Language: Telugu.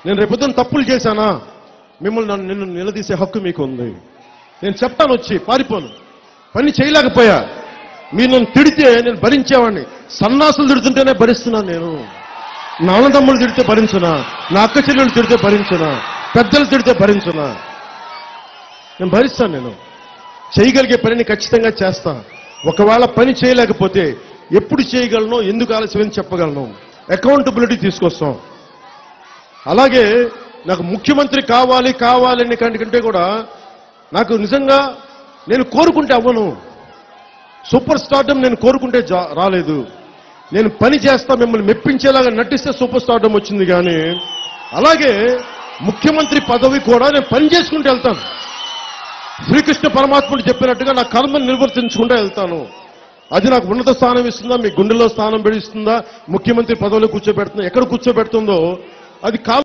నేను రేపొద్దున తప్పులు చేశానా మిమ్మల్ని నన్ను నిన్ను నిలదీసే హక్కు మీకు ఉంది నేను చెప్తాను వచ్చి పారిపోను పని చేయలేకపోయా మీరు నన్ను తిడితే నేను భరించేవాడిని సన్నాసులు తిడుతుంటేనే భరిస్తున్నాను నేను నా అన్నదమ్ములు తిడితే భరించునా నా అక్క చెల్లెలు తిడితే భరించునా పెద్దలు తిడితే భరించునా నేను భరిస్తాను నేను చేయగలిగే పనిని ఖచ్చితంగా చేస్తా ఒకవేళ పని చేయలేకపోతే ఎప్పుడు చేయగలను ఎందుకు ఆలస్యమని చెప్పగలను అకౌంటబిలిటీ తీసుకొస్తాం అలాగే నాకు ముఖ్యమంత్రి కావాలి కావాలి అనే కంటే కూడా నాకు నిజంగా నేను కోరుకుంటే అవ్వను సూపర్ స్టార్డమ్ నేను కోరుకుంటే జా- రాలేదు నేను పని చేస్తా మిమ్మల్ని మెప్పించేలాగా నటిస్తే సూపర్ స్టార్డమ్ వచ్చింది కానీ అలాగే ముఖ్యమంత్రి పదవి కూడా నేను పని చేసుకుంటూ వెళ్తాను శ్రీకృష్ణ పరమాత్ముడు చెప్పినట్టుగా నా కర్మను నిర్వర్తించుకుంటూ వెళ్తాను అది నాకు ఉన్నత స్థానం ఇస్తుందా మీ గుండెలో స్థానం పెడిస్తుందా ముఖ్యమంత్రి పదవిలో కూర్చోబెడుతుందా ఎక్కడ కూర్చోబెడుతుందో అది కాదు